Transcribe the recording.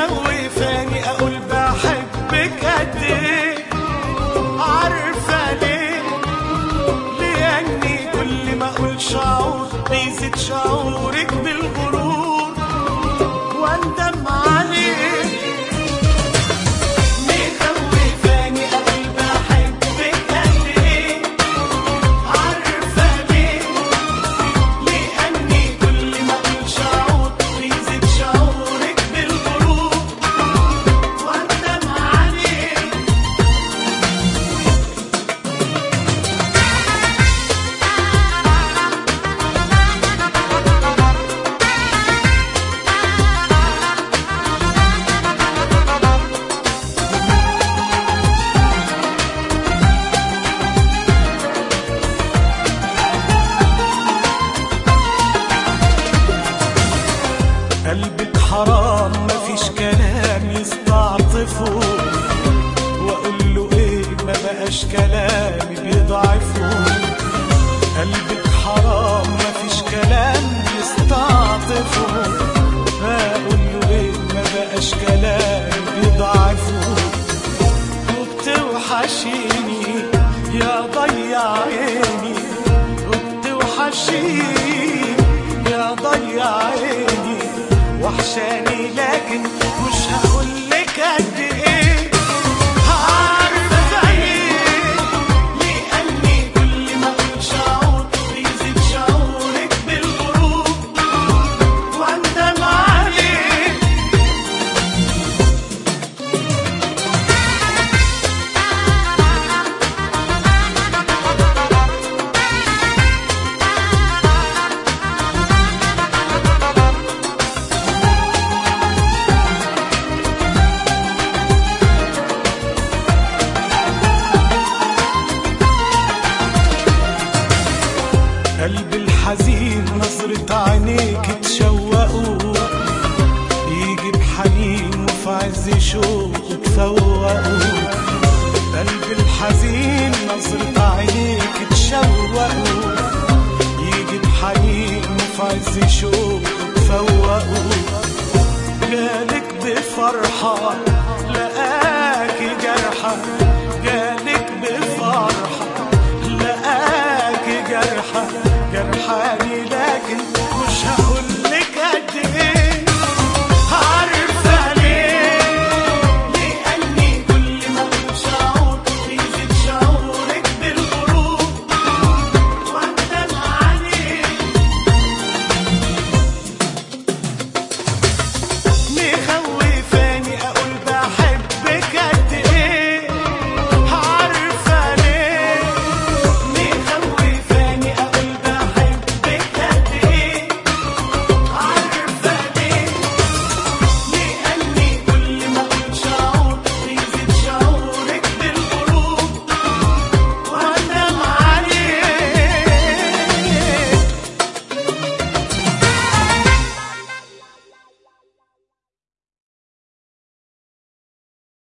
مخوفاني اقول بحبك قد ايه عارفه ليه لاني كل ما اقول شعور بيزيد شعورك بالغرور واندم عليه مخوفاني اقول بحبك قد ايه عارفه ليه لأني كل ما أقول شعور بيزيد شعورك بالغرور وأندم عليه قلبك حرام مفيش كلام يستعطفه واقول له ايه ما بقاش كلامي بيضعفه قلبك حرام مفيش كلام يستعطفه اقول له ايه ما بقاش كلامي بيضعفه وبتوحشيني يا ضيع عيني وبتوحشيني يا ضيع عيني وحشاني لكن مش هقولك قد ايه عارفة ايه لأني كل ما اقول شعور بيزيد شعورك بالغرور واندم عليه قلب الحزين نظرة عينيك تشوقوا يجي بحنين وفي عز شوق تفوقوا قلب الحزين نظرة عينيك تشوقوا يجي بحنين وفي عز شوق تفوقوا جالك بفرحة لقاكي جرحة